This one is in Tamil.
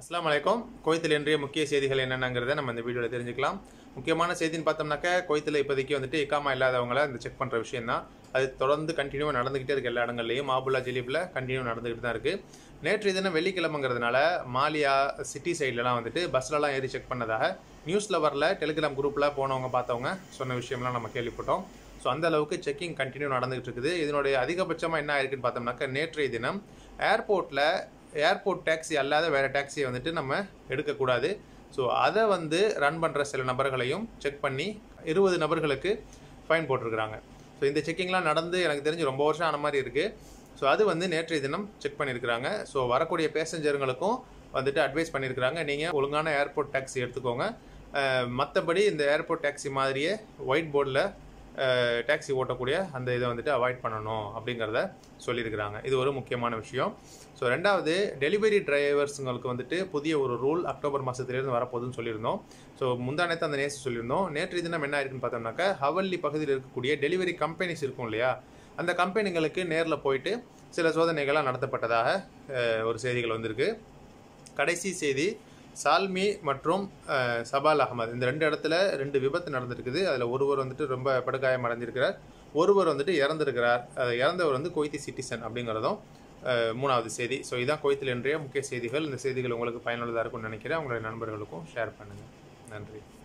அஸ்ஸலாமு அலைக்கும் குவைத்தில் இன்றைய முக்கிய செய்திகள் என்னென்னங்கிறத நம்ம இந்த வீடியோவில் தெரிஞ்சுக்கலாம் முக்கியமான செய்தின்னு பார்த்தோம்னாக்க குவைத்தில் இப்போதைக்கு வந்துட்டு இக்காமா இல்லாதவங்கள இந்த செக் பண்ணுற விஷயம் தான் அது தொடர்ந்து கண்டினியூவாக நடந்துக்கிட்டே இருக்கு எல்லா இடங்கள்லையும் மாபுல்லா ஜிலீபில் கண்டினியூ நடந்துக்கிட்டு தான் இருக்குது நேற்று தினம் வெள்ளிக்கிழமைங்கிறதுனால மாலியா சிட்டி சைட்லலாம் வந்துட்டு பஸ்லலாம் ஏறி செக் பண்ணதாக நியூஸில் வரல டெலிகிராம் குரூப்பில் போனவங்க பார்த்தவங்க சொன்ன விஷயம்லாம் நம்ம கேள்விப்பட்டோம் ஸோ அந்த அளவுக்கு செக்கிங் கண்டினியூ நடந்துகிட்டு இருக்குது இதனுடைய அதிகபட்சமாக என்ன ஆயிருக்குன்னு பார்த்தோம்னாக்க நேற்றைய தினம் ஏர்போர்ட்டில் ஏர்போர்ட் டாக்ஸி அல்லாத வேறு டாக்ஸியை வந்துட்டு நம்ம எடுக்கக்கூடாது ஸோ அதை வந்து ரன் பண்ணுற சில நபர்களையும் செக் பண்ணி இருபது நபர்களுக்கு ஃபைன் போட்டிருக்கிறாங்க ஸோ இந்த செக்கிங்லாம் நடந்து எனக்கு தெரிஞ்சு ரொம்ப வருஷம் ஆன மாதிரி இருக்குது ஸோ அது வந்து நேற்றைய தினம் செக் பண்ணியிருக்கிறாங்க ஸோ வரக்கூடிய பேசஞ்சருங்களுக்கும் வந்துட்டு அட்வைஸ் பண்ணியிருக்கிறாங்க நீங்கள் ஒழுங்கான ஏர்போர்ட் டாக்ஸி எடுத்துக்கோங்க மற்றபடி இந்த ஏர்போர்ட் டாக்ஸி மாதிரியே ஒயிட் போர்டில் டாக்ஸி ஓட்டக்கூடிய அந்த இதை வந்துட்டு அவாய்ட் பண்ணணும் அப்படிங்கிறத சொல்லியிருக்கிறாங்க இது ஒரு முக்கியமான விஷயம் ஸோ ரெண்டாவது டெலிவரி டிரைவர்ஸுங்களுக்கு வந்துட்டு புதிய ஒரு ரூல் அக்டோபர் மாதத்துலேருந்து வரப்போகுதுன்னு சொல்லியிருந்தோம் ஸோ முந்தானத்தை அந்த நேசி சொல்லியிருந்தோம் நேற்று தினம் என்ன ஆயிருக்குன்னு பார்த்தோம்னாக்கா ஹவல்லி பகுதியில் இருக்கக்கூடிய டெலிவரி கம்பெனிஸ் இருக்கும் இல்லையா அந்த கம்பெனிங்களுக்கு நேரில் போயிட்டு சில சோதனைகள்லாம் நடத்தப்பட்டதாக அஹ், ஒரு செய்திகள் வந்திருக்கு கடைசி செய்தி சால்மி மற்றும் அஹ், சபால் அகமது இந்த ரெண்டு இடத்துல ரெண்டு விபத்து நடந்திருக்குது அதில் ஒருவர் வந்துட்டு ரொம்ப படுகாயம் அடைஞ்சிருக்கிறார் ஒருவர் வந்துட்டு இறந்திருக்கிறார் அது இறந்தவர் வந்து கொய்தி சிட்டிசன் அப்படிங்கிறதும் அஹ், மூணாவது செய்தி ஸோ இதான் கொய்த்தில் இன்றைய முக்கிய செய்திகள் இந்த செய்திகள் உங்களுக்கு பயனுள்ளதாக இருக்கும்னு நினைக்கிறேன் உங்களுடைய நண்பர்களுக்கும் ஷேர் பண்ணுங்கள் நன்றி